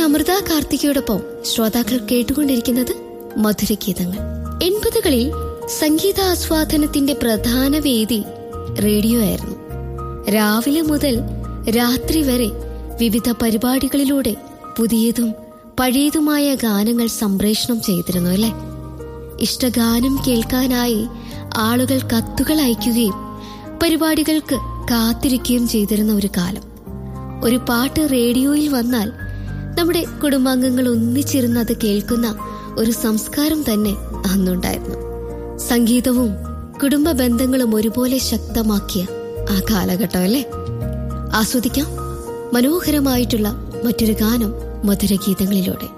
അമൃത കാർത്തികയോടൊപ്പം ശ്രോതാക്കൾ കേട്ടുകൊണ്ടിരിക്കുന്നത് മധുരഗീതങ്ങൾ എൺപതുകളിൽ സംഗീതാസ്വാദനത്തിന്റെ പ്രധാന വേദി റേഡിയോ ആയിരുന്നു രാവിലെ മുതൽ രാത്രി വരെ വിവിധ പരിപാടികളിലൂടെ പുതിയതും പഴയതുമായ ഗാനങ്ങൾ സംപ്രേഷണം ചെയ്തിരുന്നു അല്ലേ ഇഷ്ടഗാനം കേൾക്കാനായി ആളുകൾ കത്തുകൾ അയക്കുകയും പരിപാടികൾക്ക് കാത്തിരിക്കുകയും ചെയ്തിരുന്ന ഒരു കാലം ഒരു പാട്ട് റേഡിയോയിൽ വന്നാൽ നമ്മുടെ കുടുംബാംഗങ്ങൾ ഒന്നിച്ചിരുന്ന് അത് കേൾക്കുന്ന ഒരു സംസ്കാരം തന്നെ അന്നുണ്ടായിരുന്നു സംഗീതവും കുടുംബ ബന്ധങ്ങളും ഒരുപോലെ ശക്തമാക്കിയ ആ കാലഘട്ടം അല്ലേ ആസ്വദിക്കാം മനോഹരമായിട്ടുള്ള മറ്റൊരു ഗാനം മധുരഗീതങ്ങളിലൂടെ